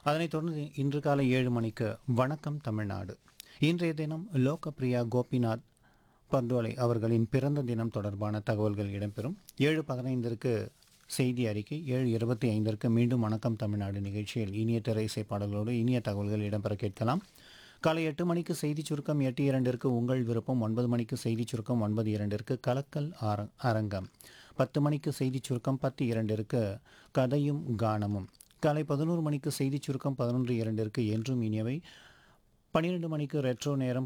அதனைத் தொடர்ந்து இன்று காலை ஏழு மணிக்கு வணக்கம் தமிழ்நாடு இன்றைய தினம் லோகப்பிரியா கோபிநாத் பர்தோலை அவர்களின் பிறந்த தினம் தொடர்பான தகவல்கள் இடம்பெறும் ஏழு பதினைந்திற்கு செய்தி அறிக்கை ஏழு இருபத்தி ஐந்திற்கு மீண்டும் வணக்கம் தமிழ்நாடு நிகழ்ச்சியில் இனிய திரைசை பாடல்களோடு இனிய தகவல்கள் இடம்பெற கேட்கலாம் காலை எட்டு மணிக்கு செய்தி சுருக்கம் எட்டு இரண்டிற்கு உங்கள் விருப்பம் ஒன்பது மணிக்கு செய்தி சுருக்கம் ஒன்பது இரண்டிற்கு கலக்கல் ஆர- அரங்கம் பத்து மணிக்கு செய்தி சுருக்கம் பத்து இரண்டிற்கு கதையும் கானமும் காலை பதினோரு மணிக்கு செய்தி சுருக்கம் பதினொன்று இரண்டிற்கு என்றும் இனியவை பன்னிரெண்டு மணிக்கு ரெட்ரோ நேரம்